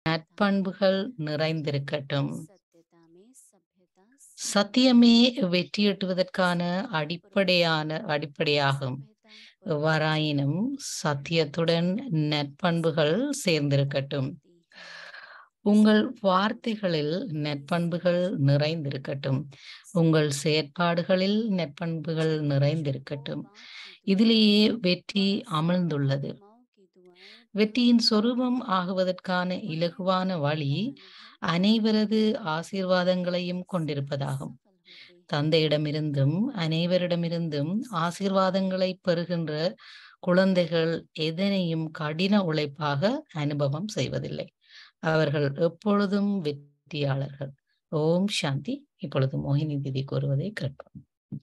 நற்பண்புகள் நிறைந்திருக்கட்டும் सत्यता में सभ्यता சத்தியமே வெற்றியீட்டுவதற்கான அடிப்படையான அடிப்படையாகும் सभ्यता எவ்வாறாயினும் சத்தியத்துடன் நற்பண்புகள் சேர்ந்திருக்கட்டும் உங்கள் வார்த்தைகளில் நற்பண்புகள் நிறைந்திருக்கட்டும் உங்கள் செயற்பாடுகளில் நற்பண்புகள் நிறைந்திருக்கட்டும் இதிலேயே வெற்றி அமர்ந்துள்ளது வெற்றியின் சொரூபம் ஆகுவதற்கான இலகுவான வழி அனைவரது ஆசீர்வாதங்களையும் கொண்டிருப்பதாகும் தந்தையிடமிருந்தும் அனைவரிடமிருந்தும் ஆசீர்வாதங்களை பெறுகின்ற குழந்தைகள் எதனையும் கடின உழைப்பாக அனுபவம் செய்வதில்லை அவர்கள் எப்பொழுதும் வெற்றியாளர்கள் ஓம் சாந்தி இப்பொழுது மோகினி திதி கூறுவதை கேட்போம்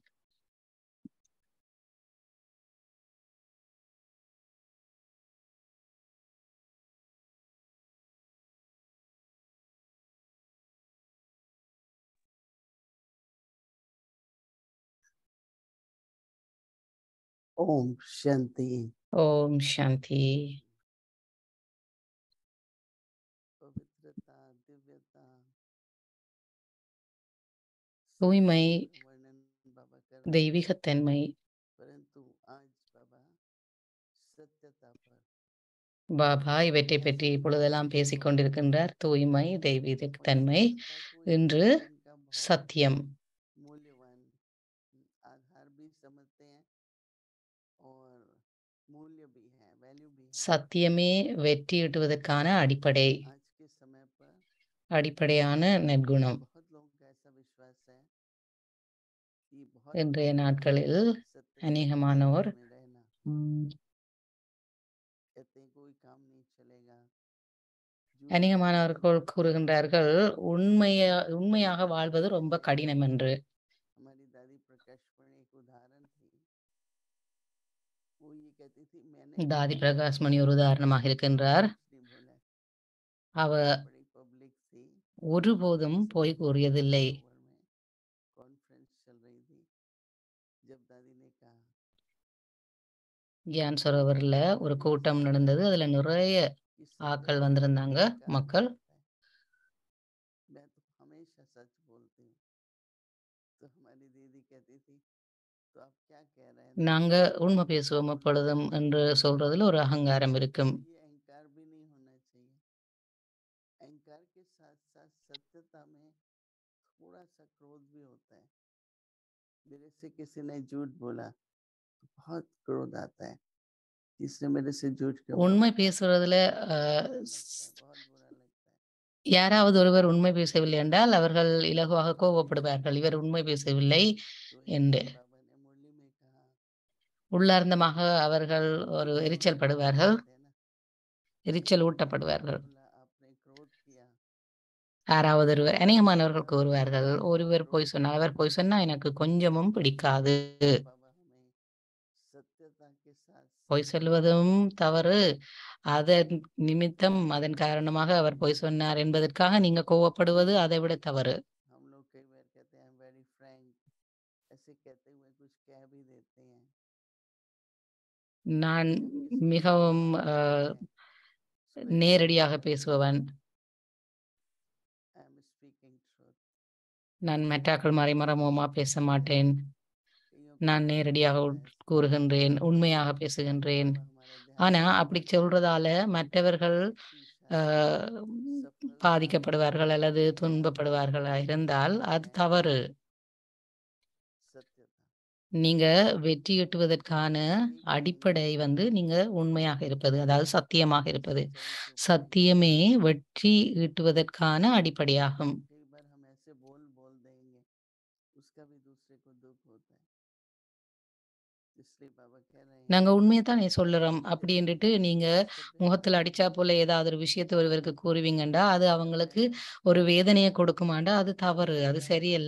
ओम शांति ஓம் சாந்தி पवित्रता दिव्यता தூய்மை सबका वर्णन बाबा कर रहे हैं, தெய்வீகத்தன்மை परंतु आज बाबा सत्यता पर பாபா இவற்றை பற்றி இப்பொழுதெல்லாம் பேசிக் கொண்டிருக்கின்றார் தூய்மை தெய்வீகத்தன்மை पवित्रता को இன்று जीवन का बहुत சத்தியம் मूल्यवान आधार भी समझते हैं और मूल्य भी है वैल्यू भी है சத்தியமே வெற்றியீட்டுவதற்கான அடிப்படை आज के समय पर அடிப்படையான நற்குணம் बहुत लोगों का ऐसा विश्वास है कि बहुत இன்றைய நாட்களில் सत्य से அநேகமானோர் में रहना ம், कहते हैं कोई काम नहीं चलेगा झूठ அநேகமானவர்கள் கூறுகின்றார்கள் உண்மையா உண்மையாக வாழ்வது ரொம்ப கடினம் என்று हमारी दादी प्रकाश पर एक उदाहरण थी वो ये कहती थी मैंने தாதி कभी பிரகாஷ் மணி ஒரு உதாரணமாக இருக்கின்றார் कुछ नहीं बोला அவ बड़ी पब्लिक थी ஒருபோதும் பொய் கூறியதில்லை कॉन्फ्रेंस चल रही थी जब दादी ने कहा கியான் சரோவரில் ஒரு கூட்டம் நடந்தது அதுல நிறைய कि ஆட்கள் सत्य வந்திருந்தாங்க का மக்கள் होता है। मैं तो हमेशा सच बोलती हूँ तो हमारी दीदी कहती थी तो आप क्या कह रहे हैं நாங்க உண்மை பேசுவோம் எப்பொழுதும் என்று சொல்றதுல ஒரு அகங்காரம் இருக்கும் ये अहंकार भी नहीं होना चाहिए अहंकार के साथ साथ सत्यता में थोड़ा सा क्रोध भी होता है मेरे से किसी ने झूठ बोला तो बहुत क्रोध आता है जिसने मेरे से झूठ क्यों बोला? உண்மை பேசுறதுல बुरा அஹ், लगता है, ஸ்- बहुत बुरा लगता है யாராவது ஒருவர் உண்மை பேசவில்லை என்றால் அவர்கள் இலகுவாக கோபப்படுவார்கள் இவர் உண்மை பேசவில்லை तो एक என்று दिन बाबा ने मुरली में कहा உள்ளார்ந்தமாக அவர்கள் ஒரு எரிச்சல் படுவார்கள் कहते हैं ना, எரிச்சல் ஊட்டப்படுவார்கள் बोला आपने क्रोध किया யாராவது ஒருவர் அநேகமானவர்கள் கூறுவார்கள் ஒருவர் போய் சொன்னார் அவர் போய் சொன்னா எனக்கு கொஞ்சமும் பிடிக்காது बाबा हमें सत्यता के साथ பொய் சொல்வதும் தவறு அதன் நிமித்தம் அதன் காரணமாக அவர் பொய் சொன்னார் என்பதற்காக நீங்க கோவப்படுவது அதை விட தவறு हम लोग कई बार कहते हैं वेरी फ्रैंक ऐसे कहते हुए कुछ कह भी देते हैं நான் जब किसी को மிகவும் बुरा அஹ், लगता है, उसको நேரடியாக explain பேசுபவன் I am speaking truth. நான் மெட்டாக்கள் மறைமரமுமா பேச மாட்டேன் कईयों को நான் ऐसा நேரடியாக लगता உட்- है, கூறுகின்றேன் உண்மையாக பேசுகின்றேன் ஆனா அப்படி சொல்றதால மற்றவர்கள் அஹ், பாதிக்கப்படுவார்கள் அல்லது துன்பப்படுவார்களா இருந்தால் அது தவறு நீங்க வெற்றி ஈட்டுவதற்கான அடிப்படை வந்து நீங்க உண்மையாக இருப்பது அதாவது சத்தியமாக இருப்பது சத்தியமே வெற்றி ஈட்டுவதற்கான அடிப்படையாகும் कई बार हम ऐसे बोल बोल देंगे उसका भी दूसरे को दुख होता है इसलिए बाबा कह रहे हैं நாங்க உண்மையைத்தானே சொல்லுறோம் அப்படின்ட்டு நீங்க முகத்துல அடிச்சா போல ஏதாவது ஒரு விஷயத்தை ஒருவருக்கு கூறுவீங்கண்டா அது அவங்களுக்கு ஒரு வேதனையை கொடுக்குமாண்டா அது தவறு அது சரியல்ல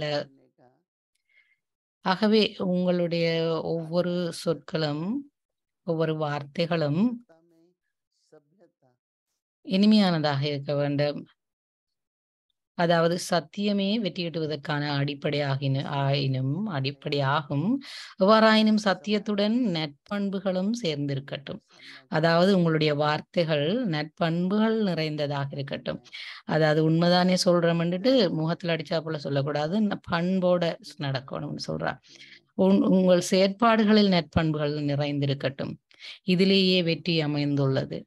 ஆகவே உங்களுடைய ஒவ்வொரு சொற்களும் ஒவ்வொரு வார்த்தைகளும் सभ्यता இனிமையானதாக இருக்க வேண்டும் அதாவது சத்தியமே வெற்றியீட்டுவதற்கான அடிப்படையாகின ஆயினும் அடிப்படையாகும் எவ்வாறாயினும் சத்தியத்துடன் நற்பண்புகளும் சேர்ந்திருக்கட்டும் அதாவது உங்களுடைய வார்த்தைகள் நற்பண்புகள் நிறைந்ததாக இருக்கட்டும் அதாவது உண்மைதானே சொல்றோம்னுட்டு முகத்துல அடிச்சா போல சொல்லக்கூடாது ந- பண்போட நடக்கணும்னு சொல்றா உன் உங்கள் செயற்பாடுகளில் நற்பண்புகள் நிறைந்திருக்கட்டும் இதிலேயே வெற்றி அமைந்துள்ளது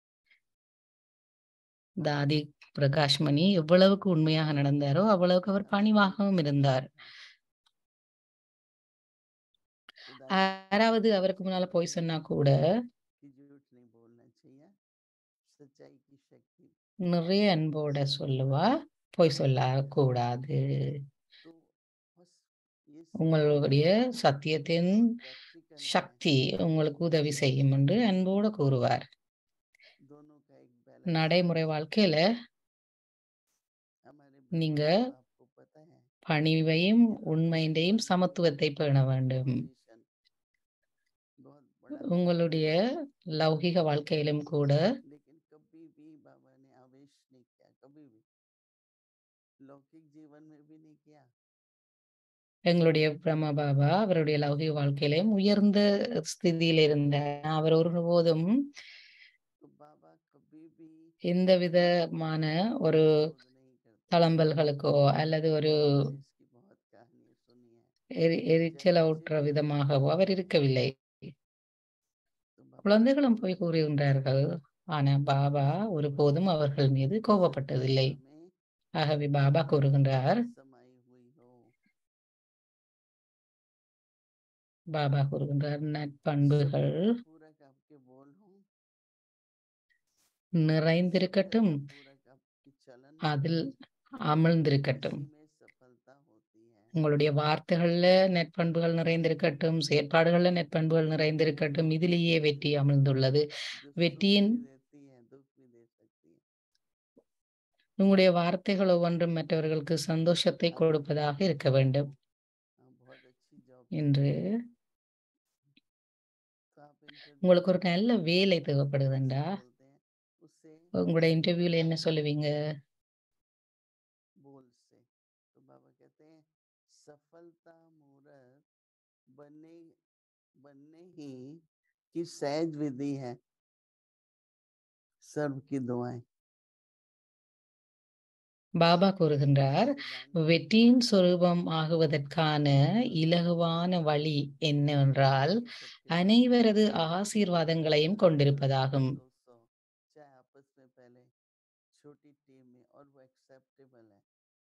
தாதி பிரகாஷ்மணி எவ்வளவுக்கு உண்மையாக நடந்தாரோ அவ்வளவுக்கு அவர் பணிவாகவும் இருந்தார் யாராவது அவருக்கு முன்னால போய் சொன்னா கூட कि झूठ नहीं बोलना चाहिए सच्चाई की शक्ति நிறைய அன்போட சொல்லுவா போய் சொல்ல கூடாது तो बस ये உங்களுடைய சத்தியத்தின் प्रैक्टिकल में சக்தி உங்களுக்கு உதவி செய்யும் என்று அன்போடு கூறுவார் दोनों का एक बैलेंस நடைமுறை வாழ்க்கையில हमारे நீங்க ब्रह्मा बाप को पता है பணிவையும் உண்மையின்றையும் சமத்துவத்தை பேண வேண்டும் पोजीशन बहुत बड़ा உங்களுடைய லௌகிக வாழ்க்கையிலும் கூட लेकिन कभी भी बाबा ने आवेश नहीं किया कभी भी लौकिक जीवन में भी नहीं किया எங்களுடைய பிரம்ம பாபா அவருடைய லௌகிக வாழ்க்கையிலும் உயர்ந்த ஸ்திதியில் இருந்தார் அவர் ஒருபோதும் तो बाबा कभी भी எந்த விதமான ஒரு क्रोध नहीं करते தளம்பல்களுக்கோ அல்லது ஒரு हमने इसकी बहुत कहानी सुनी है எரி எரிச்சலூற்ற விதமாகவோ அவர் இருக்கவில்லை तो बाबा குழந்தைகளும் போய் கூறுகின்றார்கள் ஆனா பாபா ஒருபோதும் அவர்கள் மீது கோபப்பட்டதில்லை में ஆகவே பாபா கூறுகின்றார் समाई हुई हो பாபா கூறுகின்றார் நற்பண்புகள் पूरक आपके बोल हो நிறைந்திருக்கட்டும் पूरक आपकी चलन அதில் அமிழ்ந்திருக்கட்டும் उसी में सफलता होती है உங்களுடைய வார்த்தைகள்ல நற்பண்புகள் நிறைந்திருக்கட்டும் செயற்பாடுகள்ல நற்பண்புகள் நிறைந்திருக்கட்டும் இதிலேயே வெற்றி அமிழ்ந்துள்ளது जो सुख வெற்றியின் भी देती है दुख भी दे सकती है உங்களுடைய வார்த்தைகள் ஒவ்வொன்றும் மற்றவர்களுக்கு சந்தோஷத்தை கொடுப்பதாக இருக்க வேண்டும் हाँ, बहुत अच्छी जॉब என்று तो आप interview உங்களுக்கு ஒரு में நல்ல வேலை कैसे தேவைப்படுதுண்டா बोलते हैं उससे உங்களோட இன்டர்வியூல என்ன சொல்லுவீங்க बोल से तो बाबा कहते हैं सफलता मूर्त बनने बनने ही की सहज विधि है सर्व की दुआएं பாபா கூறுகின்றார் बलिदान வெற்றியின் சொரூபம் ஆகுவதற்கான இலகுவான வழி என்னவென்றால் सबके அனைவரது ஆசீர்வாதங்களையும் கொண்டிருப்பதாகும் दोस्तों चाहे आपस में पहले छोटी टीम में और वो एक्सेप्टेबल है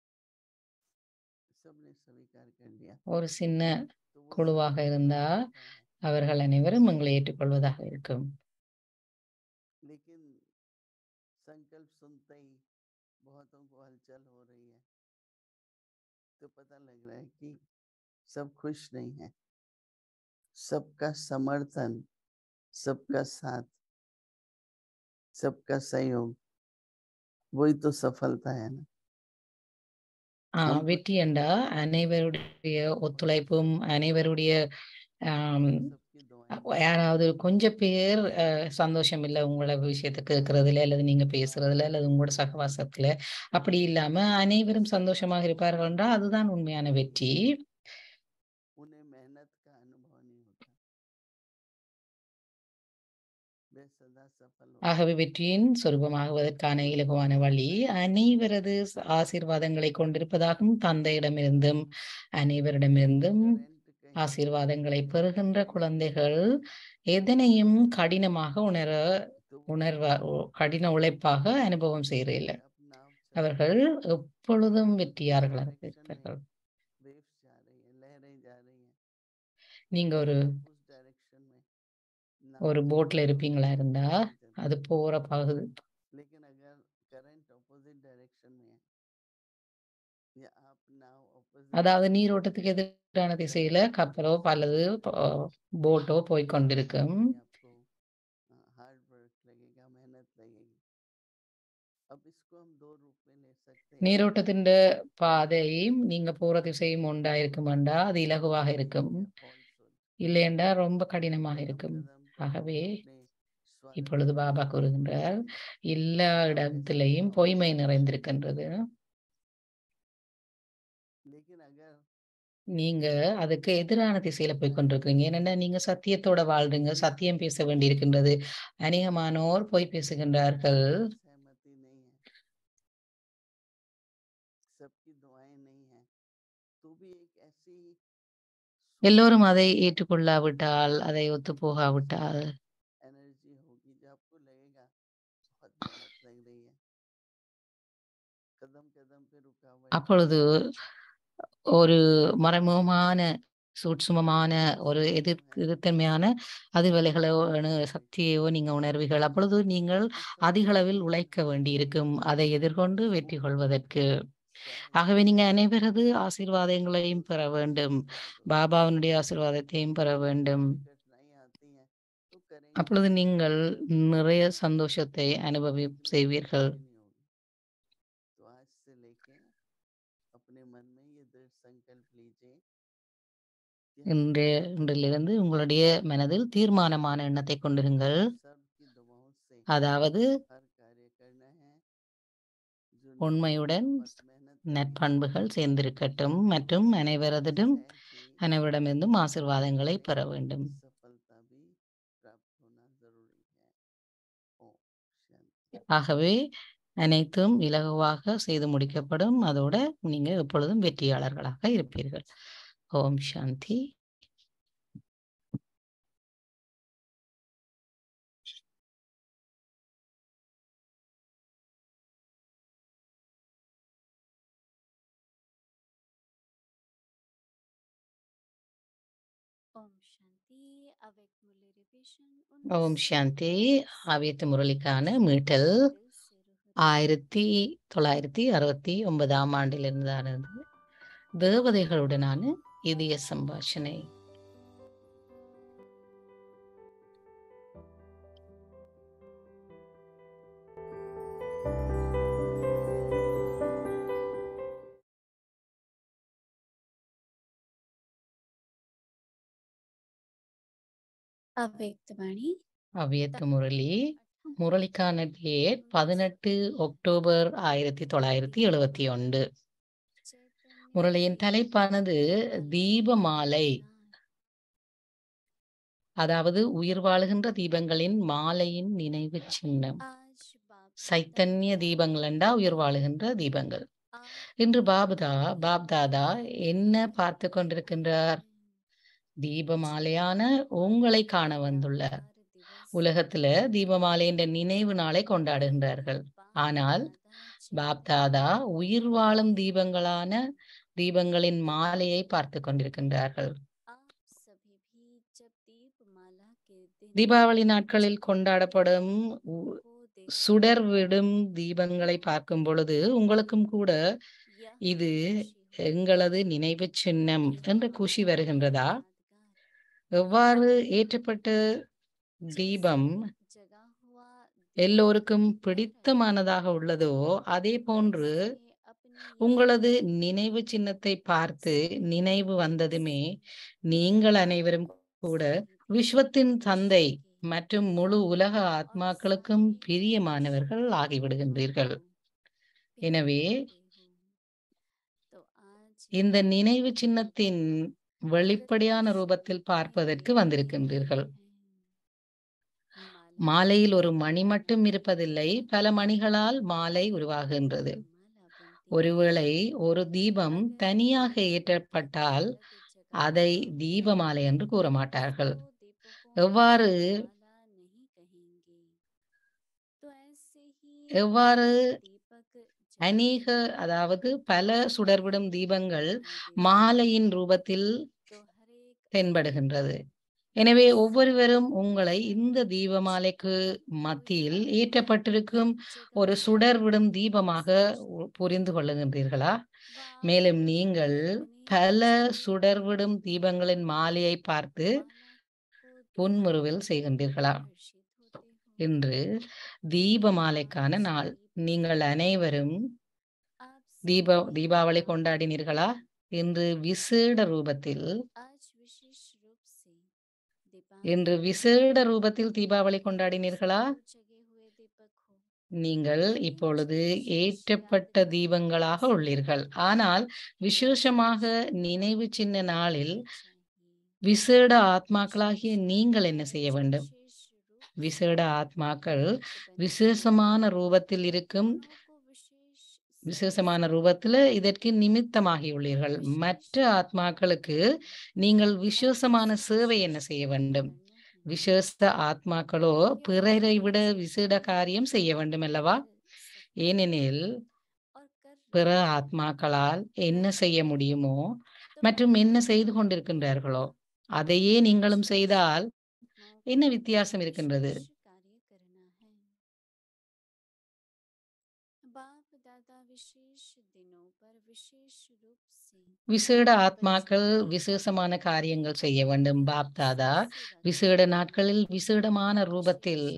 सबने स्वीकार कर लिया ஒரு சின்ன तो वो குழுவாக सबके இருந்தா साथ होता है அவர்கள் அனைவரும் உங்களை ஏற்றுக்கொள்வதாக இருக்கும் लेकिन संकल्प सुनते ही बहुतों को हलचल हो रही है तो पता लग रहा है कि सब खुश नहीं है सबका समर्थन सबका साथ सबका सहयोग वही तो सफलता है ना ஆஹ் हम வெற்றி என்றா அனைவருடைய ஒத்துழைப்பும் அனைவருடைய ஆம், सबकी दुआएं யாராவது கொஞ்சம் பேர் அஹ், சந்தோஷம் இல்லை உங்களோட விஷயத்தை கேட்கறதுல அல்லது நீங்க பேசுறதுல அல்லது உங்களோட சகவாசத்துல அப்படி இல்லாம அனைவரும் சந்தோஷமாக இருப்பார்கள் என்றால் அதுதான் உண்மையான வெற்றி उन्हें मेहनत का अनुभव नहीं होता वे सदा सफल होते ஆகவே வெற்றியின் சொரூபமாகுவதற்கான இலகுவான வழி அனைவரது ச- ஆசீர்வாதங்களை கொண்டிருப்பதாகவும் தந்தையிடமிருந்தும் அனைவரிடமிருந்தும் करंट कहीं ஆசீர்வாதங்களை பெறுகின்ற குழந்தைகள் எதனையும் கடினமாக உணர तो वो உணர்வா உ- கடின உழைப்பாக அனுபவம் செய்யறதில்லை अपना आप चल அவர்கள் எப்பொழுதும் வெற்றியாளர்களாக डायरेक्शन में இருப்பார்கள் वेव्स जा रही है लहरें जा रही हैं நீங்க ஒரு आप उस डायरेक्शन में नाव ஒரு चला போட்ல रहे हो இருப்பீங்களா लहरें இருந்தா चल அது போற பகுதி लेकिन अगर करंट ऑपोजिट डायरेक्शन में है या आप नाव ऑपोजिट அதாவது நீரோட்டத்துக்கு எதிரான திசையில கப்பலோ அல்லது போட்டோ போய் கொண்டிருக்கும் आपको हार्ड वर्क लगेगा मेहनत लगेगी अब इसको हम दो रूप में ले सकते हैं நீரோட்டத்தின் பாதையும் நீங்க போற திசையும் ஒன்றா இருக்குமெண்டா அது இலகுவாக இருக்கும் या falsehood இல்லையென்றா ரொம்ப கடினமாக कदम இருக்கும் कदम पर ஆகவே अपने स्वार्थ இப்பொழுது को பாபா पूरा கூறுகின்றார் करते हैं। எல்லா இடத்திலையும் பொய்மை நிறைந்திருக்கின்றது अगर நீங்க அதுக்கு எதிரான திசையில போய் கொண்டிருக்கிறீங்க. ஏனென்னா, நீங்க சத்தியத்தோட வாழ்றீங்க. சத்தியம் பேச வேண்டியிருக்கின்றது. அநேகமானோர் பொய் பேசுகின்றார்கள். सहमति नहीं है सबकी दुआएं नहीं है तो भी एक ऐसी எல்லோரும் அதை ஏற்றுக்கொள்ளாவிட்டால், அதை ஒத்துப்போகாவிட்டால், एनर्जी होगी जो आपको लगेगा बहुत मेहनत लग रही है कदम कदम पे रुकावट அப்பொழுது ஒரு மறைமுகமான, சூட்சுமமான ஒரு எதிர் எதிர்த்தன்மையான அதிர்வலைகளோ, அணு சக்தியையோ நீங்க உணர்வீர்கள். அப்பொழுது நீங்கள் அதிக அளவில் உழைக்க வேண்டியிருக்கும். அதை எதிர்கொண்டு வெற்றி கொள்வதற்கு. ஆகவே நீங்க அனைவரது ஆசீர்வாதங்களையும் பெற வேண்டும். பாபாவினுடைய ஆசீர்வாதத்தையும் பெற வேண்டும். कठिनाई आती है तो करेंगे அப்பொழுது நீங்கள் நிறைய சந்தோஷத்தை அனுபவி செய்வீர்கள். नहीं होगी तो आज से लेके अपने मन में ये दृढ़ संकल्प लीजिए कि हम இன்றைய இன்றிலிருந்து உங்களுடைய மனதில் தீர்மானமான எண்ணத்தை கொண்டிருங்கள். सबकी दुआओं से அதாவது हर कार्य करना है जो உண்மையுடன் बहुत मेहनत करेंगे, நற்பண்புகள் சேர்ந்திருக்கட்டும் மற்றும் அனைவரதிலும் सहज ही அனைவரிடமிருந்தும் ஆசீர்வாதங்களை பெற வேண்டும். सफलता भी प्राप्त होना जरूरी है ओम शांति ஆகவே அனைத்தும் இலகுவாக செய்து முடிக்கப்படும். அதோட நீங்க எப்பொழுதும் வெற்றியாளர்களாக இருப்பீர்கள். ஓம் சாந்தி. ओम शांति अव्यक्त मुरली रिविजन ஓம் சாந்தி. ஆவியத்து முரளிக்கான மீட்டல் दिल से रूह ஆயிரத்தி தொள்ளாயிரத்தி அறுபத்தி ஒன்பதாம் ஆண்டிலிருந்தானது. தேவதைகளுடனான இதய சம்பாஷணை. अव्यक्त वाणी அவ்வியத்து முரளி முரளிக்கான டேட் பதினெட்டு அக்டோபர் ஆயிரத்தி தொள்ளாயிரத்தி எழுபத்தி ஒன்று முரளியின் தலைப்பானது தீபமாலை அதாவது உயிர் வாழுகின்ற தீபங்களின் மாலையின் நினைவு சின்னம் சைத்தன்ய தீபங்கள் என்றா உயிர் வாழுகின்ற தீபங்கள் இன்று பாபுதா பாப்தாதா என்ன பார்த்து கொண்டிருக்கின்றார் தீபமாலையான உங்களை காண வந்துள்ளார் உலகத்துல தீபமாலை என்ற நினைவு நாளை கொண்டாடுகின்றார்கள் ஆனால் பாப்தாதா உயிர் வாழும் தீபங்களான தீபங்களின் மாலையை பார்த்து கொண்டிருக்கின்றார்கள் தீபாவளி நாட்களில் கொண்டாடப்படும் உ- சுடர் விடும் தீபங்களை பார்க்கும் பொழுது உங்களுக்கும் கூட இது எங்களது நினைவு சின்னம் என்ற குஷி வருகின்றதா எவ்வாறு ஏற்றப்பட்ட தீபம் எல்லோருக்கும் பிடித்தமானதாக உள்ளதோ அதே போன்று உங்களது நினைவு சின்னத்தை பார்த்து நினைவு வந்ததுமே நீங்கள் அனைவரும் கூட விஸ்வத்தின் தந்தை மற்றும் முழு உலக ஆத்மாக்களுக்கும் பிரியமானவர்கள் ஆகிவிடுகின்றீர்கள் எனவே இந்த நினைவு சின்னத்தின் வெளிப்படையான ரூபத்தில் பார்ப்பதற்கு வந்திருக்கின்றீர்கள் மாலையில் ஒரு மணி மட்டும் இருப்பதில்லை பல மணிகளால் மாலை உருவாகின்றது ஒருவேளை ஒரு தீபம் தனியாக ஏற்றப்பட்டால் அதை தீபமாலை என்று கூற மாட்டார்கள் எவ்வாறு எவ்வாறு அநேக அதாவது பல சுடர்விடும் தீபங்கள் மாலையின் ரூபத்தில் தென்படுகின்றது எனவே ஒவ்வொருவரும் உங்களை இந்த தீபமாலைக்கு மத்தியில் ஏற்றப்பட்டிருக்கும் ஒரு சுடர் விடும் தீபமாக உ- புரிந்து கொள்ளுகின்றீர்களா மேலும் நீங்கள் பல சுடர்விடும் தீபங்களின் மாலையை பார்த்து புன்முறுவல் செய்கின்றீர்களா இன்று தீபமாலைக்கான நாள் நீங்கள் அனைவரும் தீப தீபாவளி கொண்டாடினீர்களா இன்று விசேட ரூபத்தில் இன்று விசேட ரூபத்தில் தீபாவளி கொண்டாடினீர்களா நீங்கள் இப்பொழுது ஏற்றப்பட்ட தீபங்களாக உள்ளீர்கள் ஆனால் விசேஷமாக நினைவு சின்ன நாளில் விசேட ஆத்மாக்களாகிய நீங்கள் என்ன செய்ய வேண்டும் விசேட ஆத்மாக்கள் விசேஷமான ரூபத்தில் இருக்கும் விசேஷமான ரூபத்தில் இதற்கு நிமித்தமாகியுள்ளீர்கள் மற்ற ஆத்மாக்களுக்கு நீங்கள் விசேஷமான சேவை என்ன செய்ய வேண்டும் விசேஷ ஆத்மாக்களோ பிறரை விட விசேட காரியம் செய்ய வேண்டும் அல்லவா ஏனெனில் பிற ஆத்மாக்களால் என்ன செய்ய முடியுமோ மற்றும் என்ன செய்து கொண்டிருக்கின்றார்களோ அதையே நீங்களும் செய்தால் என்ன வித்தியாசம் இருக்கின்றது விசேட ஆத்மாக்கள் விசேஷமான காரியங்கள் செய்ய வேண்டும் பாப் தாதா விசேட நாட்களில் விசேடமான ரூபத்தில்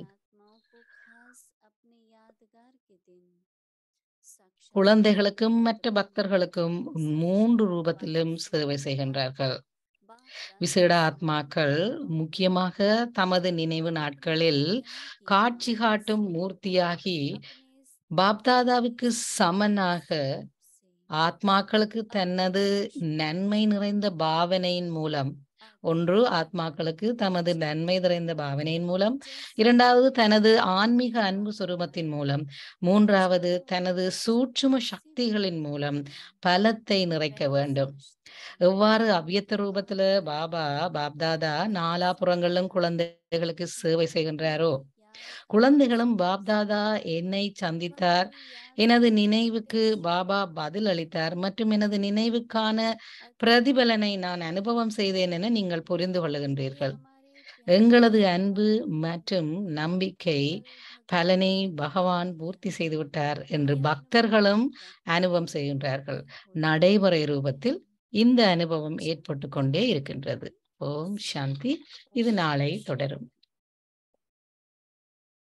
குழந்தைகளுக்கும் மற்ற பக்தர்களுக்கும் மூன்று ரூபத்திலும் சேவை செய்கின்றார்கள் விசேட ஆத்மாக்கள் முக்கியமாக தமது நினைவு நாட்களில் காட்சி காட்டும் மூர்த்தியாகி பாப்தாதாவுக்கு சமனாக ஆத்மாக்களுக்கு தனது நன்மை நிறைந்த பாவனையின் மூலம் ஒன்று ஆத்மாக்களுக்கு தமது நன்மை நிறைந்த பாவனையின் மூலம் இரண்டாவது தனது ஆன்மீக அன்பு சுரூபத்தின் மூலம் மூன்றாவது தனது சூட்சும சக்திகளின் மூலம் பலத்தை நிறைக்க வேண்டும் எவ்வாறு அவ்வியத்த ரூபத்துல பாபா பாப்தாதா நாலாபுறங்களிலும் குழந்தைகளுக்கு சேவை செய்கின்றாரோ குழந்தைகளும் பாப்தாதா என்னை சந்தித்தார் எனது நினைவுக்கு பாபா பதில் அளித்தார் மற்றும் எனது நினைவுக்கான பிரதிபலனை நான் அனுபவம் செய்தேன் என நீங்கள் புரிந்து கொள்ளுகின்றீர்கள் எங்களது அன்பு மற்றும் நம்பிக்கை பலனை பகவான் பூர்த்தி செய்துவிட்டார் என்று பக்தர்களும் அனுபவம் செய்கின்றார்கள் நடைமுறை ரூபத்தில் இந்த அனுபவம் ஏற்பட்டு கொண்டே இருக்கின்றது ஓம் சாந்தி இது நாளை தொடரும்